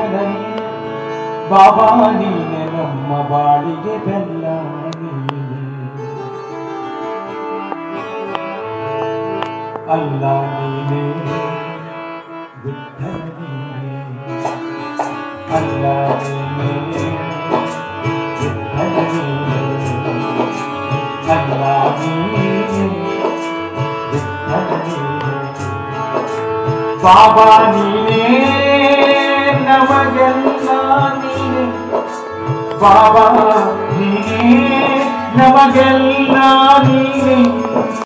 ಜನನಿ ಬಾಬಾ ನೀನೆ ನಮ್ಮ ಬಾಳಿಗೆ ಬೆಲ್ಲ ನೀನೆ ಅಲ್ಲ ನೀನೆ ವಿಠಲ ನೀನೆ ಅಲ್ಲ ನೀನೆ ವಿಠಲ ನೀನೆ ಅಲ್ಲ ನೀನೆ ವಿಠಲ ನೀನೆ ಬಾಬಾ ನೀನೇ ನಮಗೆಲ್ಲ ನೀನೆ ಬಾಬಾ ನೀನೇ ನಮಗೆಲ್ಲ ನೀನೆ